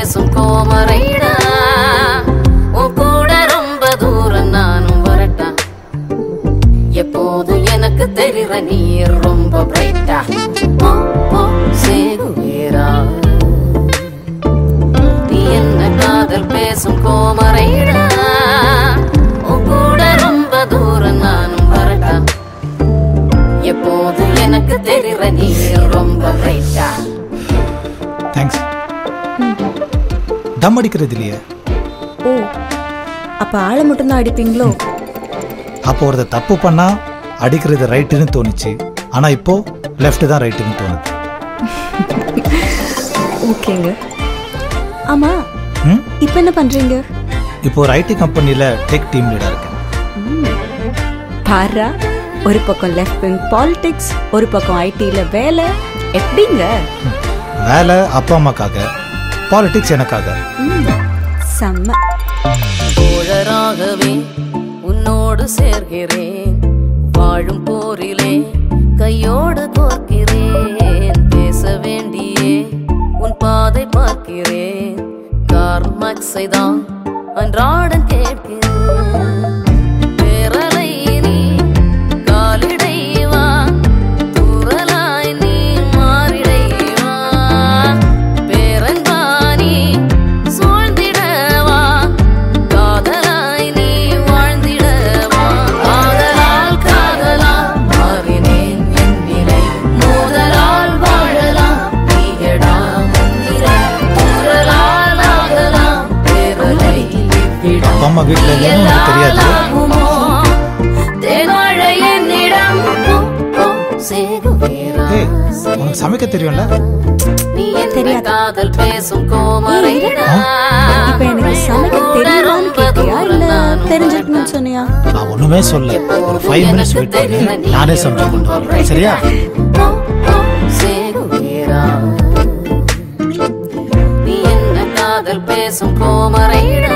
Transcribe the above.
பேசும் கோமரைடா உன் கூட ரொம்ப தூரம் நானும் வரட்டா எப்போதும் எனக்கு தெரிற நீ ரொம்ப பிரைட்டா ஓ ஓ சேகுவேரா நீ என்ன காதல் பேசும் கோமரைடா உன் கூட ரொம்ப தூரம் நானும் வரட்டா எப்போதும் எனக்கு தெரிற நீ ரொம்ப பிரைட்டா தேங்க்ஸ் தம் அடிக்கிறது இல்லையே ஓ அப்ப ஆளை மட்டும்தான் அடிப்பீங்களோ அப்போ ஒருத்தர் தப்பு பண்ணா அடிக்கிறது ரைட்டுன்னு தோணுச்சு ஆனா இப்போ லெஃப்ட் தான் ரைட்டுன்னு தோணுது ஓகேங்க ஆமா ம் இப்போ என்ன பண்றீங்க இப்போ ஒரு ஐடி கம்பெனியில் டெக் டீம் லீடர் இருக்கேன் பாரா ஒரு பக்கம் லெஃப்ட் விங் பாலிடிக்ஸ் ஒரு பக்கம் ஐடில வேலை எப்படிங்க வேலை அப்பா அம்மாக்காக பாலிடிக்ஸ் எனக்காக ம், செம்ம தோழராகவே உன்னோடு சேர்கிறேன் வாழும் போரிலே கையோடு கோர்க்கிறேன் பேச வேண்டியே உன் பாதை பார்க்கிறேன் கார்மக்ஸை தான் அன்றாடம் கேட்கிறேன் பேரலை நீ காலிடை வா தூறலாய் நீ மாறிடை வா பேரன்பானி சூழ்ந்திடவா காதலாய் நீ வாழ்ந்திடவா காதலால் காதலா மாறினேன் என் நிலை மோதலால் வாழலாம் நீயடா முன்னிலை தூறலால் ஆகலாம் பேரலை இவ்விடம் அப்பா அம்மா வீட்டில் இல்லைன்னு உனக்கு தெரியாது எல்லாலாகுமோ? தேன்மழை என்னிடம் ஓ, ஓ, சேகுவேரா. ஏய் உனக்கு சமைக்க தெரியும்ல நீ என்ன தெரியாது. காதல் பேசும் கோமரைடா. இப்போ எனக்கு சமைக்க கூட தெரியுமான்னு ரொம்ப கேட்டியா இல்ல தூரம் நானும் தெரிஞ்சிருக்கணும்னு சொன்னியா நான் ஒண்ணுமே சொல்ல ஒரு ஃபைவ் மினிட்ஸ் வெயிட் பண்ணி நானே சமைச்சு கொண்டு வரேன் சரியா ஓ, ஓ, சேகுவேரா. நீ என்ன காதல் பேசும் கோமரைடா